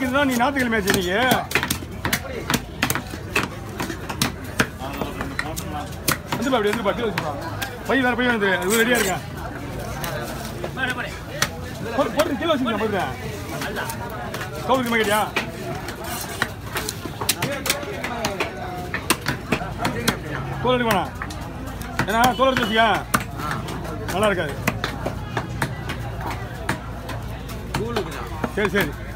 இருந்தா நீ ஞாயிற்றுக்கிழமை ஆச்சு இன்னைக்கு வந்து அப்படி வந்து பட்டியல் வச்சுப்பா பை வேற பை வந்து இது ரெடியா இருக்கேன் போட்டு போட்டு கீழே வச்சுக்கலாம் போட்டு கவுலுக்கு கேட்டியா தோல் எடுக்க வேணாம் ஏன்னா தோல் எடுத்து வச்சுக்க நல்லா இருக்காது சரி சரி